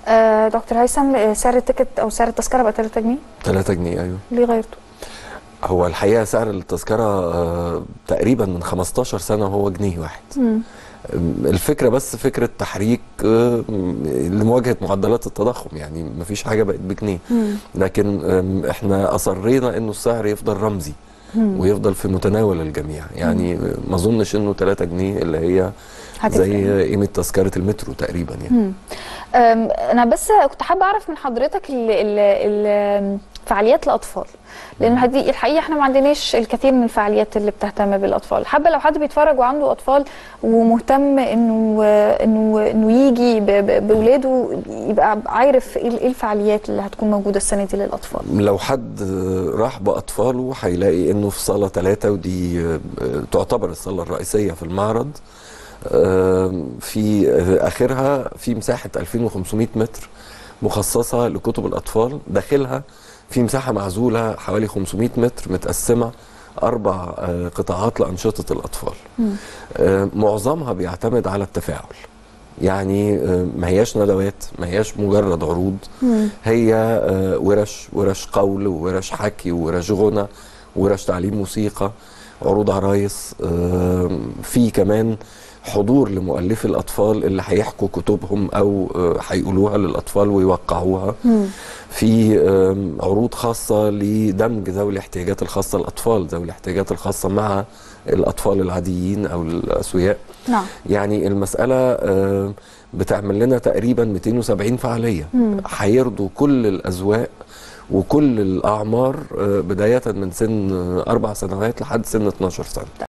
آه دكتور هيثم آه، سعر التيكت او سعر التذكره بقى 3 جنيه 3 جنيه ايوه ليه غيرته؟ هو الحقيقه سعر التذكره آه، تقريبا من 15 سنه هو جنيه واحد مم. الفكره بس فكره تحريك آه، لمواجهه معدلات التضخم يعني مفيش حاجه بقت بجنيه مم. لكن آم، احنا اصرينا انه السعر يفضل رمزي مم. ويفضل في متناول الجميع يعني ما اظنش انه 3 جنيه اللي هي هتفرق. زي قيمه تذكره المترو تقريبا يعني مم. أم، انا بس كنت حابه اعرف من حضرتك ال ال ال فعاليات الاطفال لان هدي الحقيقه احنا ما عندناش الكثير من الفعاليات اللي بتهتم بالاطفال حابه لو حد بيتفرج وعنده اطفال ومهتم انه انه انه يجي ب- ب- باولاده يبقى عارف ايه إيه الفعاليات اللي هتكون موجوده السنه دي للاطفال لو حد راح بأطفاله هيلاقي إنه في صالة ثلاثة ودي آه، تعتبر الصالة الرئيسية في المعرض آه، في آخرها في مساحة 2500 متر مخصصة لكتب الأطفال داخلها في مساحة معزولة حوالي 500 متر متقسمة أربع آه، قطاعات لأنشطة الأطفال آه، معظمها بيعتمد على التفاعل يعني آه، ما هياش ندوات ما هياش مجرد عروض هي آه، ورش ورش قول وورش حكي وورش غنى ورش تعليم موسيقى عروض عرايس آه، في كمان حضور لمؤلفي الأطفال اللي هيحكوا كتبهم أو آه، هيقولوها للأطفال ويوقعوها في آم، عروض خاصة لدمج ذوي الاحتياجات الخاصة الأطفال ذوي الاحتياجات الخاصة مع الأطفال العاديين أو الأسوياء نعم يعني المسألة آه، بتعمل لنا تقريبا 270 فعالية هيرضوا كل الأذواق وكل الأعمار آه، بداية من سن آه، أربع سنوات لحد سن 12 سنة